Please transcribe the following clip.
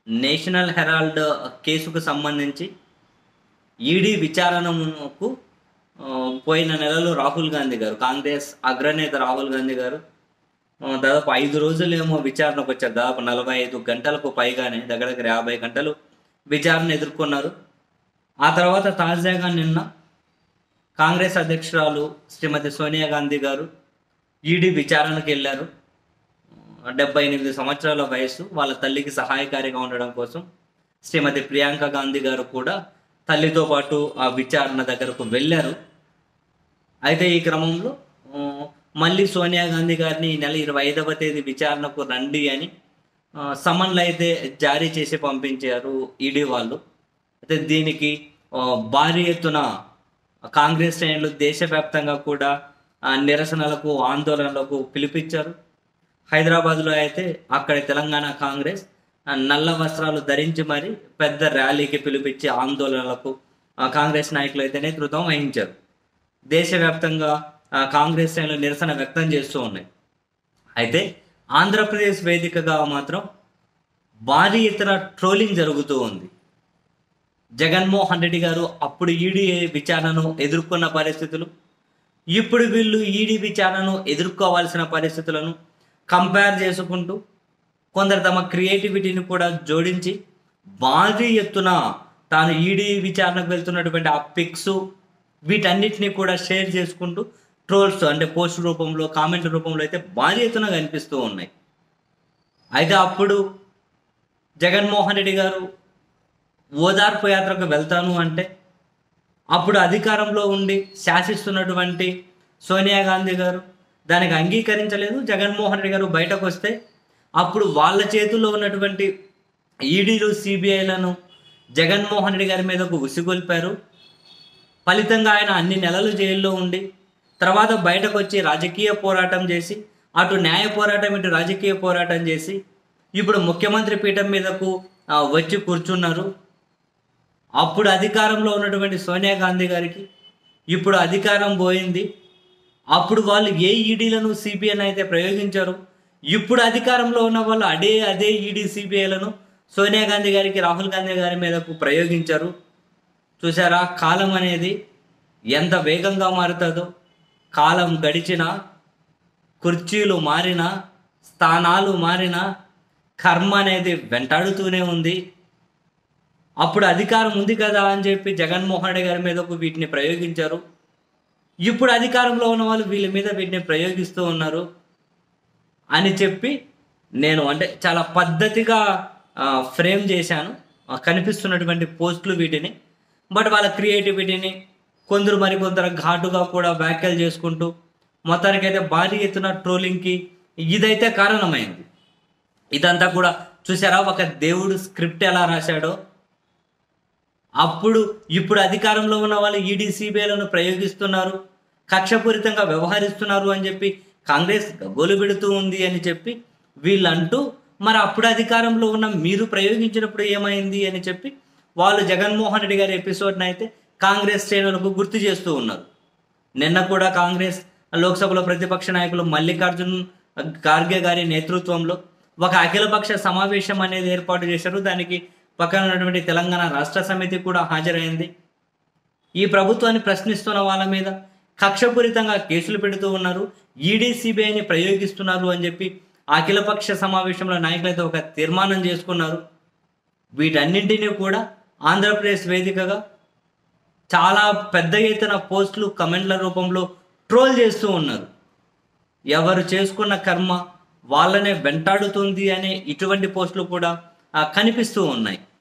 national Herald కేసుకు సంబంధించి ED విచారణకు ఆ, పోయిన నెలలో రాహుల్ గాంధీ గారు కాంగ్రెస్ అగ్రనేత రాహుల్ గాంధీ గారు ఆ, దాదాపు ఐదు రోజులు ఏమో విచారణకు వచ్చారు దాదాపు నలభై ఐదు గంటలకు పైగానే దగ్గర దగ్గర యాభై గంటలు విచారణ ఎదుర్కొన్నారు ఆ తర్వాత తాజాగా నిన్న కాంగ్రెస్ అధ్యక్షురాలు శ్రీమతి సోనియా గాంధీ గారు ఈడీ విచారణకు వెళ్ళారు డెబ్బై ఎనిమిది సంవత్సరాల వయసు వాళ్ళ తల్లికి సహాయకారిగా ఉండడం కోసం శ్రీమతి ప్రియాంక గాంధీ గారు కూడా తల్లితో పాటు ఆ విచారణ దగ్గరకు వెళ్ళారు అయితే ఈ క్రమంలో ఆ, మళ్ళీ సోనియా గాంధీ గారిని ఈ నెల ఇరవై ఐదవ తేదీ విచారణకు రండి అని ఆ, సమన్లు అయితే జారీ చేసి పంపించారు ఈడీ వాళ్ళు అయితే దీనికి ఆ, భారీ ఎత్తున కాంగ్రెస్ శ్రేణులు దేశవ్యాప్తంగా కూడా ఆ, నిరసనలకు ఆందోళనలకు పిలిపించారు హైదరాబాద్లో అయితే అక్కడ తెలంగాణ కాంగ్రెస్ ఆ, నల్ల వస్త్రాలు ధరించి మరి పెద్ద ర్యాలీకి పిలిపించి ఆందోళనలకు ఆ, కాంగ్రెస్ నాయకులు అయితే నేతృత్వం వహించారు దేశవ్యాప్తంగా ఆ, కాంగ్రెస్ శ్రేణులు నిరసన వ్యక్తం చేస్తూ ఉన్నాయి అయితే ఆంధ్రప్రదేశ్ వేదికగా మాత్రం భారీ ఎత్తున ట్రోలింగ్ జరుగుతూ ఉంది జగన్మోహన్ రెడ్డి గారు అప్పుడు ఈడీ విచారణను ఎదుర్కొన్న పరిస్థితులు ఇప్పుడు వీళ్ళు ఈడీ విచారణను ఎదుర్కోవాల్సిన పరిస్థితులను కంపేర్ చేసుకుంటూ కొందరు తమ క్రియేటివిటీని కూడా జోడించి భారీ ఎత్తున తాను ఈడీ విచారణకు వెళ్తున్నటువంటి ఆ పిక్స్ వీటన్నిటిని కూడా షేర్ చేసుకుంటూ ట్రోల్స్ అంటే పోస్ట్ రూపంలో కామెంట్ రూపంలో అయితే భారీ ఎత్తున కనిపిస్తూ ఉన్నాయి అయితే అప్పుడు జగన్మోహన్ రెడ్డి గారు ఓదార్పు యాత్రకు వెళ్తాను అంటే అప్పుడు అధికారంలో ఉండి శాసిస్తున్నటువంటి సోనియా గాంధీ గారు దానికి అంగీకరించలేదు జగన్మోహన్ రెడ్డి గారు బయటకు వస్తే అప్పుడు వాళ్ళ చేతుల్లో ఉన్నటువంటి ఈడీలు సిబిఐలను జగన్మోహన్ రెడ్డి గారి మీదకు ఉసిగొల్పారు ఫలితంగా ఆయన అన్ని నెలలు జైల్లో ఉండి తర్వాత బయటకు వచ్చి రాజకీయ పోరాటం చేసి అటు న్యాయ పోరాటం ఇటు రాజకీయ పోరాటం చేసి ఇప్పుడు ముఖ్యమంత్రి పీఠం మీదకు ఆ, వచ్చి కూర్చున్నారు అప్పుడు అధికారంలో ఉన్నటువంటి సోనియా గాంధీ గారికి ఇప్పుడు అధికారం పోయింది అప్పుడు వాళ్ళు ఏ ఈడీలను సిబిఐని అయితే ప్రయోగించారు ఇప్పుడు అధికారంలో ఉన్న వాళ్ళు అదే అదే ఈడీ సిబిఐలను సోనియా గాంధీ గారికి రాహుల్ గాంధీ గారి మీదకు ప్రయోగించారు చూసారా కాలం అనేది ఎంత వేగంగా మారుతుందో కాలం గడిచినా కుర్చీలు మారినా స్థానాలు మారినా కర్మ అనేది వెంటాడుతూనే ఉంది అప్పుడు అధికారం ఉంది కదా అని చెప్పి జగన్మోహన్ రెడ్డి గారి మీదకు వీటిని ప్రయోగించారు ఇప్పుడు అధికారంలో ఉన్న వాళ్ళు వీళ్ళ మీద వీటిని ప్రయోగిస్తూ ఉన్నారు అని చెప్పి నేను అంటే చాలా పద్ధతిగా ఆ, ఫ్రేమ్ చేశాను ఆ, కనిపిస్తున్నటువంటి పోస్టులు వీటిని బట్ వాళ్ళ క్రియేటివిటీని కొందరు మరి కొందరు ఘాటుగా కూడా వ్యాఖ్యలు చేసుకుంటూ మొత్తానికైతే భారీ ఎత్తున ట్రోలింగ్కి ఇదైతే కారణమైంది ఇదంతా కూడా చూసారా ఒక దేవుడు స్క్రిప్ట్ ఎలా రాశాడో అప్పుడు ఇప్పుడు అధికారంలో ఉన్న వాళ్ళు ఈడీ సిబిఐలను ప్రయోగిస్తున్నారు కక్షపూరితంగా వ్యవహరిస్తున్నారు అని చెప్పి కాంగ్రెస్ గగ్గోలు పెడుతూ ఉంది అని చెప్పి వీళ్ళంటూ మరి అప్పుడు అధికారంలో ఉన్న మీరు ప్రయోగించినప్పుడు ఏమైంది అని చెప్పి వాళ్ళు జగన్మోహన్ రెడ్డి గారి ఎపిసోడ్ని అయితే కాంగ్రెస్ శ్రేణులకు గుర్తు చేస్తూ ఉన్నారు నిన్న కూడా కాంగ్రెస్ లోక్సభలో ప్రతిపక్ష నాయకులు మల్లికార్జున్ ఖార్గే గారి నేతృత్వంలో ఒక అఖిలపక్ష సమావేశం అనేది ఏర్పాటు చేశారు దానికి పక్కన ఉన్నటువంటి తెలంగాణ రాష్ట్ర సమితి కూడా హాజరైంది ఈ ప్రభుత్వాన్ని ప్రశ్నిస్తున్న వాళ్ళ మీద కక్షపూరితంగా కేసులు పెడుతూ ఉన్నారు ఈడీ సిబిఐని ప్రయోగిస్తున్నారు అని చెప్పి అఖిలపక్ష సమావేశంలో నాయకులైతే ఒక తీర్మానం చేసుకున్నారు వీటన్నింటినీ కూడా ఆంధ్రప్రదేశ్ వేదికగా చాలా పెద్ద ఎత్తున పోస్టులు కమెంట్ల రూపంలో ట్రోల్ చేస్తూ ఉన్నారు ఎవరు చేసుకున్న కర్మ వాళ్ళనే వెంటాడుతుంది అనే ఇటువంటి పోస్టులు కూడా ఆ, కనిపిస్తూ ఉన్నాయి